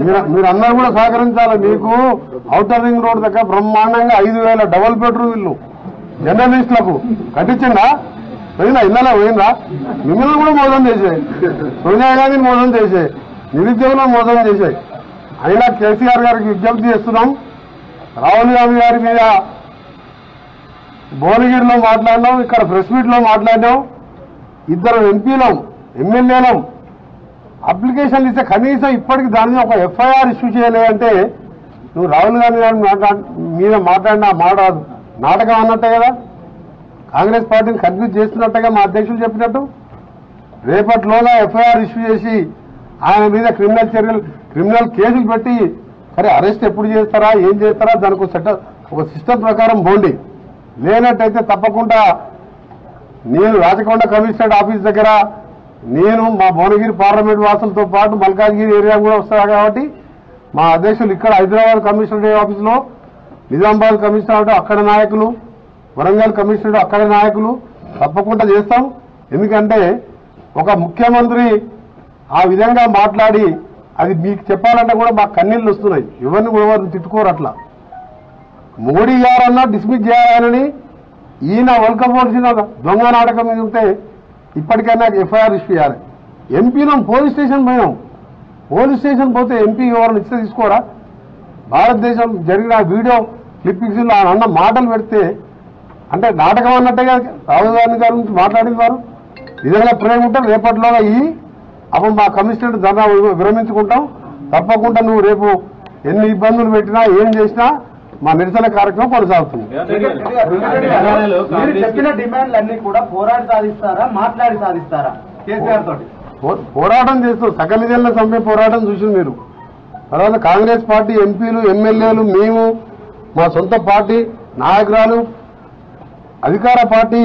మీరు మీరు అందరూ కూడా సహకరించాలి మీకు ఔటర్ రింగ్ రోడ్ దగ్గర బ్రహ్మాండంగా ఐదు వేల డబుల్ బెడ్రూమ్ ఇల్లు జర్నలిస్టులకు కట్టించిందా పోయిందా ఇళ్ళలో పోయిందా మిమ్మల్ని కూడా మోసం చేసాయి సోనియా గాంధీని మోసం చేసాయి నిరుద్యోగులను మోసం చేసాయి అయినా కేసీఆర్ గారికి విజ్ఞప్తి చేస్తున్నాం రాహుల్ గాంధీ గారి మీద భువనగిరిలో మాట్లాడినాం ఇక్కడ ప్రెస్ మీట్లో మాట్లాడినాం ఇద్దరు ఎంపీలం ఎమ్మెల్యేలం అప్లికేషన్ ఇస్తే కనీసం ఇప్పటికి దాని మీద ఒక ఎఫ్ఐఆర్ ఇష్యూ చేయలేదంటే నువ్వు రాహుల్ గాంధీ గారి మాట్లా మీద మాట్లాడిన మాట రాదు. నాటకం అన్నట్టే కదా కాంగ్రెస్ పార్టీని కన్ఫ్యూజ్ చేస్తున్నట్టుగా మా అధ్యక్షులు చెప్పినట్టు రేపటిలోగా ఎఫ్ఐఆర్ ఇష్యూ చేసి ఆయన మీద క్రిమినల్ చర్యలు క్రిమినల్ కేసులు పెట్టి సరే అరెస్ట్ ఎప్పుడు చేస్తారా ఏం చేస్తారా దానికి ఒక సెట ఒక సిస్టమ్ ప్రకారం పోండి లేనట్టయితే తప్పకుండా నేను రాచకొండ కమిషనర్ ఆఫీస్ దగ్గర నేను మా భువనగిరి పార్లమెంట్ వాసులతో పాటు మల్కాజ్గిరి ఏరియా కూడా వస్తా కాబట్టి మా అధ్యక్షులు ఇక్కడ హైదరాబాద్ కమిషనరేట్ ఆఫీసులో నిజామాబాద్ కమిషనరేట్ అక్కడ నాయకులు వరంగల్ కమిషనరేట్ అక్కడ నాయకులు తప్పకుండా చేస్తాం ఎందుకంటే ఒక ముఖ్యమంత్రి ఆ విధంగా మాట్లాడి అది మీకు చెప్పాలంటే కూడా మాకు కన్నీళ్ళు వస్తున్నాయి ఎవరిని కూడా ఎవరిని తిట్టుకోరు అట్లా మోడీ గారన్నా డిస్మిస్ చేయాలని ఈయన వల్కపోల్సిన దొంగ నాటకం మీద ఉంటే ఇప్పటికైనా ఎఫ్ఐఆర్ ఇష్యూ చేయాలి ఎంపీలం పోలీస్ స్టేషన్ పోయినాం పోలీస్ స్టేషన్ పోతే ఎంపీ ఎవరిని ఇస్తే తీసుకోరా భారతదేశం జరిగిన వీడియో క్లిప్పింగ్స్ ఆయన అన్న మాటలు పెడితే అంటే నాటకం అన్నట్టుగా రాహుల్ గాంధీ గారి గురించి మాట్లాడింది వారు నిజంగా ప్రేమ ఉంటే రేపటిలోగా ఈ అప్పుడు మా కమిషనర్ ధర్నా విరమించుకుంటాం తప్పకుండా నువ్వు రేపు ఎన్ని ఇబ్బందులు పెట్టినా ఏం చేసినా మా నిరసన కార్యక్రమం కొనసాగుతుంది తెలంగాణలో మీరు కాంగ్రెస్ చెప్పిన డిమాండ్లు అన్ని కూడా పోరాడి సాధిస్తారా మాట్లాడి సాధిస్తారా కేసీఆర్ తోటి పో- పోరాటం చేస్తూ సకల జిల్లా సమ్మె పోరాటం చూసింది మీరు తర్వాత కాంగ్రెస్ పార్టీ ఎంపీలు ఎమ్మెల్యేలు మేము మా సొంత పార్టీ నాయకురాలు అధికార పార్టీ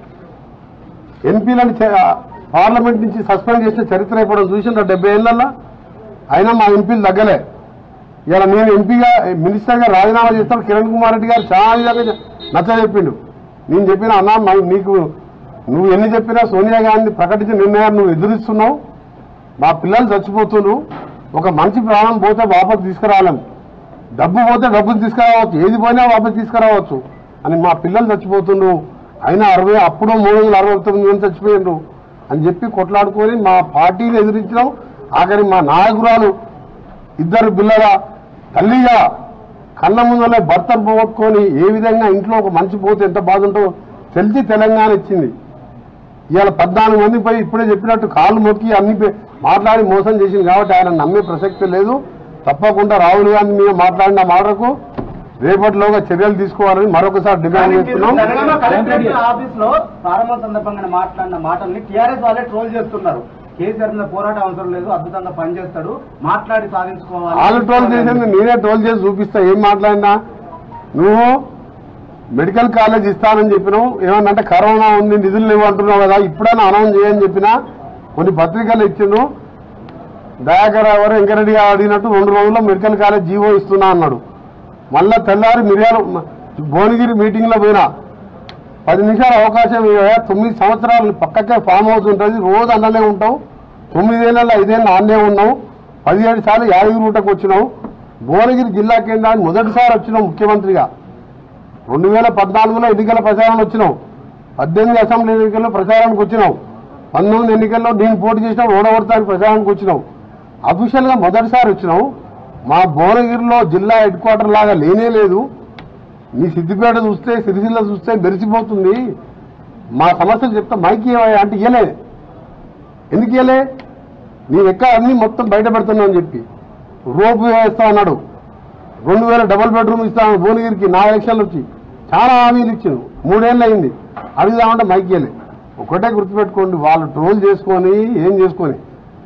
ఎంపీలను చే- పార్లమెంట్ నుంచి సస్పెండ్ చేసిన చరిత్ర ఇప్పుడు చూసిన డెబ్బై ఏళ్ళల్లో అయినా మా ఎంపీలు తగ్గలే ఇలా నేను ఎంపీగా మినిస్టర్గా రాజీనామా చేస్తాను కిరణ్ కుమార్ రెడ్డి గారు చాలా విధంగా నచ్చ చెప్పిండు నేను చెప్పిన అన్నా మా- నీకు నువ్వు ఎన్ని చెప్పినా సోనియా గాంధీ ప్రకటించిన నిర్ణయాన్ని నువ్వు ఎదురిస్తున్నావు మా పిల్లలు చచ్చిపోతున్నారు ఒక మంచి ప్రాణం పోతే వాపసు తీసుకురాలేం డబ్బు పోతే డబ్బులు తీసుకురావచ్చు ఏది పోయినా వాపసు తీసుకురావచ్చు అని మా పిల్లలు చచ్చిపోతుండ్రు అయినా అరవై అప్పుడు మూడు వందల అరవై తొమ్మిది మంది చచ్చిపోయిండ్రు అని చెప్పి కొట్లాడుకొని మా పార్టీని ఎదిరించడం ఆఖరి మా నాయకురాలు ఇద్దరు పిల్లల తల్లిగా కళ్ళ ముందలే భర్తను పోగొట్టుకొని ఏ విధంగా ఇంట్లో ఒక మనిషి పోతే ఎంత బాధ ఉంటుందో తెలిసి తెలంగాణ ఇచ్చింది ఇవాళ పద్నాలుగు మంది పోయి ఇప్పుడే చెప్పినట్టు కాళ్ళు మొక్కి అన్ని పె- మాట్లాడి మోసం చేసింది కాబట్టి ఆయన నమ్మే ప్రసక్తి లేదు తప్పకుండా రాహుల్ గాంధీ మీద మాట్లాడిన మాటకు రేపటిలోగా చర్యలు తీసుకోవాలని మరొకసారి డిమాండ్ చేస్తున్నాం తెలంగాణ కలెక్టరేట్ ఆఫీస్ లో ప్రారంభం సందర్భంగా మాట్లాడిన మాటల్ని టీఆర్ఎస్ వాళ్ళే ట్రోల్ చేస్తున్నారు కేసీఆర్ మీద పోరాటం అవసరం లేదు అద్భుతంగా పనిచేస్తాడు మాట్లాడి సాధించుకోవాలి వాళ్ళు ట్రోల్ చేసింది నేనే ట్రోల్ చేసి చూపిస్తా ఏం మాట్లాడినా నువ్వు మెడికల్ కాలేజ్ ఇస్తానని చెప్పినావు ఏమన్నంటే కరోనా ఉంది నిధులు లేవు అంటున్నావు కదా ఇప్పుడైనా అనౌన్స్ చేయని చెప్పినా కొన్ని పత్రికలు ఇచ్చిండు దయాకర్ ఎవరు వెంకరెడ్డి గారు అడిగినట్టు రెండు రోజుల్లో మెడికల్ కాలేజ్ జీవో ఇస్తున్నా అన్నాడు మళ్ళా తెల్లారి మిర్యాల భువనగిరి మీటింగ్లో పోయినా పది నిమిషాల అవకాశం ఇవ్వయా తొమ్మిది సంవత్సరాలు పక్కకే ఫామ్ హౌస్ ఉంటుంది రోజు అన్ననే ఉంటావు తొమ్మిదేళ్ళ ఐదేళ్ళు ఆన్నే ఉన్నావు పదిహేడు సార్లు యాదగిరిగుట్టకు వచ్చినావు భువనగిరి జిల్లా కేంద్రానికి మొదటిసారి వచ్చినావు ముఖ్యమంత్రిగా రెండు వేల పద్నాలుగులో ఎన్నికల ప్రచారానికి వచ్చినావు పద్దెనిమిది అసెంబ్లీ ఎన్నికల్లో ప్రచారానికి వచ్చినావు పంతొమ్మిది ఎన్నికల్లో నేను పోటీ చేసినావు ఓడగొడతానికి ప్రచారానికి వచ్చినావు అఫీషియల్గా మొదటిసారి వచ్చినావు మా భువనగిరిలో జిల్లా హెడ్ క్వార్టర్ లాగా లేనే లేదు మీ సిద్దిపేట చూస్తే సిరిసిల్ల చూస్తే మెరిసిపోతుంది మా సమస్యలు చెప్తా మైకి ఏమయ్యా అంటే ఇయ్యలే ఎందుకు ఇయ్యలే నేను ఎక్కడ అన్ని మొత్తం బయట పెడుతున్నా అని చెప్పి రోపు వేస్తా అన్నాడు రెండు వేల డబుల్ బెడ్రూమ్ ఇస్తాను భువనగిరికి నా ఎలక్షన్లు వచ్చి చాలా హామీలు ఇచ్చాను మూడేళ్ళు అయింది అడుగుదామంటే మైక్ ఇయ్యలే ఒకటే గుర్తుపెట్టుకోండి వాళ్ళు ట్రోల్ చేసుకొని ఏం చేసుకొని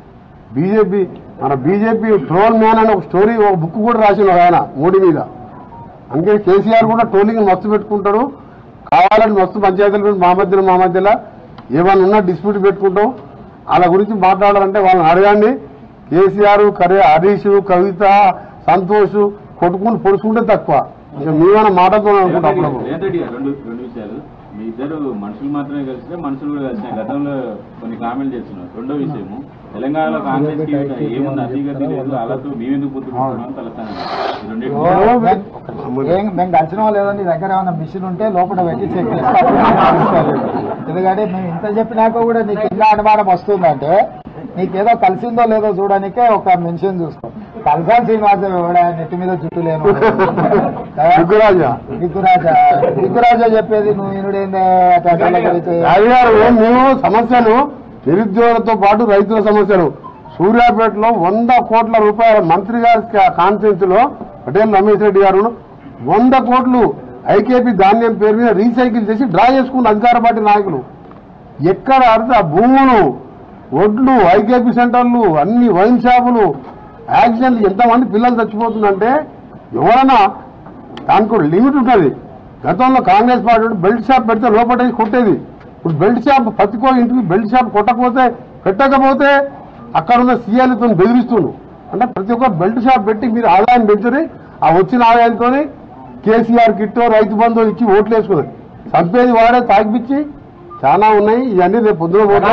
బీజేపీ మన బీజేపీ ట్రోల్ మ్యాన్ అని ఒక స్టోరీ ఒక బుక్ కూడా రాసిన ఆయన మోడీ మీద అందుకే కేసీఆర్ కూడా ట్రోలింగ్ మస్తు పెట్టుకుంటాడు కావాలని మస్తు పంచాయతీల గురించి మా మధ్యలో మా మధ్యలో ఏమైనా ఉన్నా డిస్ప్యూట్ పెట్టుకుంటాం వాళ్ళ గురించి మాట్లాడాలంటే వాళ్ళని అడగండి కేసీఆర్ కరే హరీష్ కవిత సంతోష్ కొట్టుకుని పొడుచుకుంటే తక్కువ ఇంకా మేమైనా మాట్లాడుతున్నాం అనుకుంటాం అప్పుడప్పుడు రేవంత్ రెడ్డి గారు రెండు రెండు విషయాలు మీ ఇద్దరు మనుషులు మాత్రమే కలిస్తే మనుషులు కూడా కలిసినాయి గతంలో కొన్ని కామెంట్ చేస్తున్నారు రెండో విషయము తెలంగాణలో కాంగ్రెస్ కి ఏముంది అధిగతి లేదు వాళ్ళతో మేమెందుకు పుట్టుకుంటున్నాం తలసాని ఓ, మేము- ఏం- మేము కలిసిన లేదో నీ దగ్గర ఏమైనా మిషన్ ఉంటే లోపల పెట్టి చెక్ చేస్తే అప్పుడు మేము కలుస్తాము. ఎందుకంటే మేము ఇంత చెప్పినాక కూడా నీకు ఇలా అనుమానం వస్తుందంటే నీకేదో కలిసిందో లేదో చూడడానికే ఒక మెన్షన్ చూస్తాం కలిసాలి శ్రీనివాసం కూడా నెత్తి మీద జుట్టు లేను దిగ్గురాజా దిక్కురాజా దిక్కురాజా చెప్పేది నువ్వు ఈనుడేందే అట్లా గురించి రాజు గారు మేము సమస్యలు నిరుద్యోగులతో పాటు రైతుల సమస్యలు సూర్యాపేటలో వంద కోట్ల రూపాయల మంత్రి గారి కాన్ఫరెన్స్ లో పటేల్ రమేష్ రెడ్డి గారు వంద కోట్లు ఐకేపీ ధాన్యం పేరు మీద రీసైకిల్ చేసి డ్రా చేసుకున్న అధికార పార్టీ నాయకులు ఎక్కడ అర్థ భూములు ఒడ్లు ఐకేపీ సెంటర్లు అన్ని వైన్ షాపులు యాక్సిడెంట్లు ఎంతమంది పిల్లలు చచ్చిపోతుందంటే ఎవరైనా దానికి ఒక లిమిట్ ఉంటుంది గతంలో కాంగ్రెస్ పార్టీ వాడు బెల్ట్ షాప్ పెడితే లోపల కొట్టేది ఇప్పుడు బెల్ట్ షాప్ ప్రతికో ఇంటికి బెల్ట్ షాప్ కొట్టకపోతే పెట్టకపోతే అక్కడ ఉన్న సీఎల్తో బెదిరిస్తుండు అంటే ప్రతి ఒక్క బెల్ట్ షాప్ పెట్టి మీరు ఆదాయం పెంచుని ఆ వచ్చిన ఆదాయంతో కేసీఆర్ కిట్టో రైతు బంధువు ఇచ్చి ఓట్లు వేసుకున్నారు చంపేది వాడే తాగిపిచ్చి చాలా ఉన్నాయి ఇవన్నీ రేపు పొద్దున పోతాం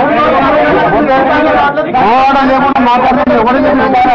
పోవడం లేకుండా మాట్లాడుతుంది ఎవరైనా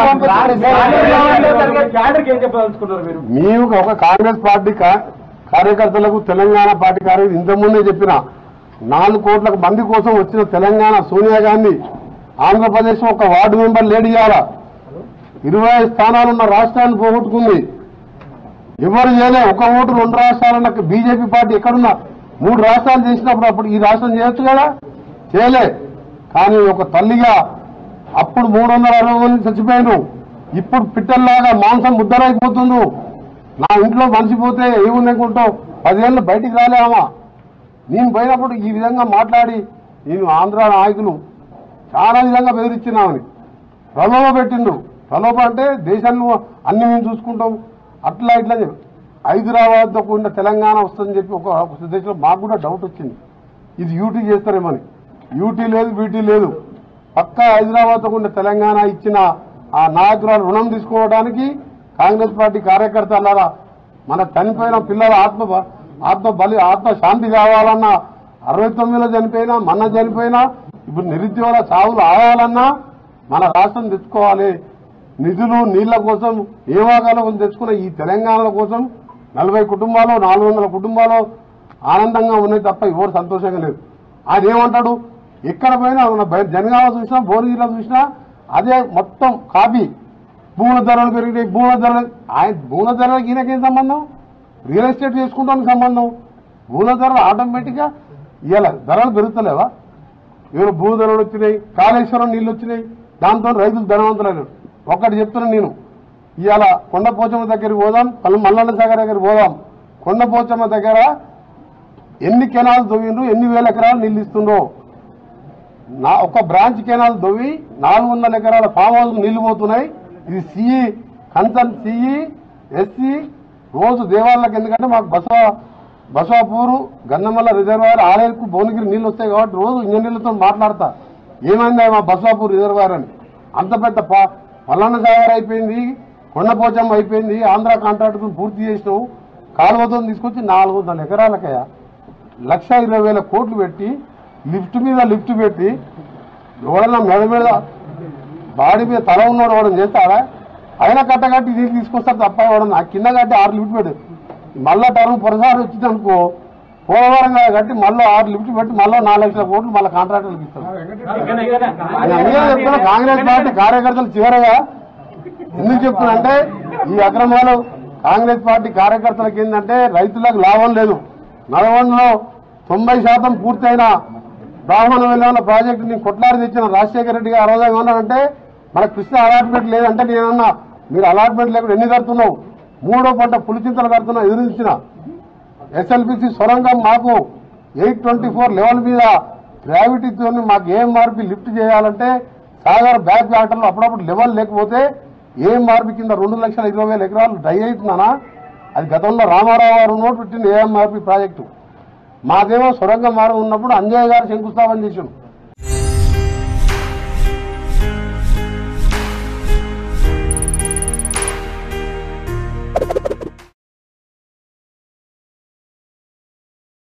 క్యాడర్కి ఏం చెప్పదలుచుకున్నారు మీరు మేము ఒక కాంగ్రెస్ పార్టీ కా- కార్యకర్తలకు తెలంగాణ పార్టీ కార్యకర్తలు ఇంతకుముందే చెప్పిన నాలుగు కోట్ల మంది కోసం వచ్చిన తెలంగాణ సోనియా గాంధీ ఆంధ్రప్రదేశ్ ఒక వార్డు మెంబర్ లేడీ ఇయ్యాల ఇరవై స్థానాలున్న రాష్ట్రాన్ని పోగొట్టుకుంది ఎవరు చేయలే ఒక ఓటు రెండు రాష్ట్రాలన్న బీజేపీ పార్టీ ఎక్కడున్నా మూడు రాష్ట్రాలు చేసినప్పుడు అప్పుడు ఈ రాష్ట్రం చేయొచ్చు కదా చేయలే కానీ ఒక తల్లిగా అప్పుడు మూడు వందల అరవై మంది చచ్చిపోయారు ఇప్పుడు పిట్టల్లాగా మాంసం ముద్దరైపోతుండు నా ఇంట్లో మనిషి పోతే ఏముంది అనుకుంటావు పదేళ్ళు బయటికి రాలేమా నేను పోయినప్పుడు ఈ విధంగా మాట్లాడి నేను ఆంధ్ర నాయకులు చాలా విధంగా బెదిరించినామని ప్రలోభ పెట్టిండు ప్రలోభ అంటే దేశంలో అన్ని మేము చూసుకుంటాం అట్లా ఇట్లా చెప్పి హైదరాబాద్తో కూడిన తెలంగాణ వస్తుందని చెప్పి ఒక ఒక దేశంలో మాకు కూడా డౌట్ వచ్చింది ఇది యూటీ చేస్తారేమని యూటీ లేదు బీటీ లేదు పక్కా హైదరాబాద్తో కూడిన తెలంగాణ ఇచ్చిన ఆ నాయకురాలు రుణం తీసుకోవడానికి కాంగ్రెస్ పార్టీ కార్యకర్తలారా మన చనిపోయిన పిల్లల ఆత్మ బ- ఆత్మ బలి ఆత్మ శాంతి కావాలన్నా అరవై తొమ్మిదిలో చనిపోయినా మన చనిపోయినా ఇప్పుడు నిరుద్యోగ చావులు ఆగాలన్నా మన రాష్ట్రం తెచ్చుకోవాలి నిధులు నీళ్ల కోసం ఏవాగాల కోసం తెచ్చుకున్న ఈ తెలంగాణ కోసం నలభై కుటుంబాలు నాలుగు వందల కుటుంబాలు ఆనందంగా ఉన్నాయి తప్ప ఎవరు సంతోషంగా లేదు ఆయన ఏమంటాడు ఎక్కడ పోయినా మన బయట జనగామ చూసినా భువనగిరిలో చూసినా అదే మొత్తం కాపీ భూముల ధరలు పెరిగినాయి భూముల ధరలు ఆయన భూముల ధరలకు ఈయనకేం సంబంధం రియల్ ఎస్టేట్ చేసుకుంటానికి సంబంధం భూముల ధరలు ఆటోమేటిక్గా ఇవాళ ధరలు పెరుగుతలేవా ఎవరు భూ ధరలు వచ్చినాయి కాళేశ్వరం నీళ్ళు వచ్చినాయి దాంతో రైతులు ధనవంతులైన ఒక్కటి చెప్తున్నాను నేను ఇవాళ కొండపోచమ్మ దగ్గరికి పోదాం పలు మల్లన్న సాగర్ దగ్గరికి పోదాం కొండపోచమ్మ దగ్గర ఎన్ని కెనాలు తవ్విండ్రు ఎన్ని వేల ఎకరాలు నీళ్ళు ఇస్తుండ్రో నా ఒక బ్రాంచ్ కెనాల్ దొవ్వి నాలుగు వందల ఎకరాల ఫామ్ హౌస్ నీళ్లు పోతున్నాయి ఇది సిఈ కన్సర్న్ సిఈ ఎస్సీ రోజు దేవాలయాలకు ఎందుకంటే మాకు బసవ బసవాపూరు గన్నమల్ల రిజర్వాయర్ ఆలేరుకు భువనగిరి నీళ్ళు వస్తాయి కాబట్టి రోజు ఇంజనీర్లతో మాట్లాడతా ఏమైందా మా బసవాపూర్ రిజర్వాయర్ అని అంత పెద్ద పా మల్లన్న సాగర్ అయిపోయింది కొండపోచమ్మ అయిపోయింది ఆంధ్ర కాంట్రాక్ట్ పూర్తి చేసినావు కాలువతో తీసుకొచ్చి నాలుగు వందల ఎకరాలకయ్యా లక్ష ఇరవై వేల కోట్లు పెట్టి లిఫ్ట్ మీద లిఫ్ట్ పెట్టి ఎవడన్నా మెడ మీద బాడీ మీద తల ఉన్నోడు ఎవడని చేస్తాడా అయినా కట్ట కట్టి నీళ్ళు తీసుకొస్తారు తప్ప ఎవడన్నా ఆ కింద కట్టి ఆరు లిఫ్ట్ పెట్టు మళ్ళా టర్మ్ పొరసారి వచ్చింది అనుకో పోలవరంగా కట్టి మళ్ళీ ఆరు లిఫ్ట్ పెట్టి మళ్ళీ నాలుగు లక్షల కోట్లు మళ్ళీ కాంట్రాక్టర్లకు ఇస్తారు నేను అందుకే చెప్తున్నా కాంగ్రెస్ పార్టీ కార్యకర్తలు చివరగా ఎందుకు చెప్తున్నంటే ఈ అక్రమాలు కాంగ్రెస్ పార్టీ కార్యకర్తలకు ఏంటంటే రైతులకు లాభం లేదు నల్గొండలో తొంభై శాతం పూర్తయిన బ్రాహ్మణ వెళ్ళిన ప్రాజెక్టు నేను కొట్లాడి తెచ్చిన రాజశేఖర రెడ్డి గారు అరవై ఏమన్నారంటే మన కృష్ణ అలాట్మెంట్ లేదంటే నేనన్నా మీరు అలాట్మెంట్ లేకుండా ఎన్ని కడుతున్నావు మూడో పంట పులిచింతలు కడుతున్నావు ఎదురించిన ఎస్ఎల్బిసి సొరంగం మాకు ఎయిట్ ట్వంటీ ఫోర్ లెవెల్ మీద గ్రావిటీతో మాకు ఏం మార్పి లిఫ్ట్ చేయాలంటే సాగర్ బ్యాక్ వాటర్లో అప్పుడప్పుడు లెవెల్ లేకపోతే ఏం మార్పి కింద రెండు లక్షల ఇరవై వేల ఎకరాలు డ్రై అవుతుందనా అది గతంలో రామారావు గారు నోటు పెట్టింది ఏఎంఆర్పి ప్రాజెక్టు మాదేమో సొరంగ మార్గం ఉన్నప్పుడు అంజయ్ గారు శంకుస్థాపన చేసాం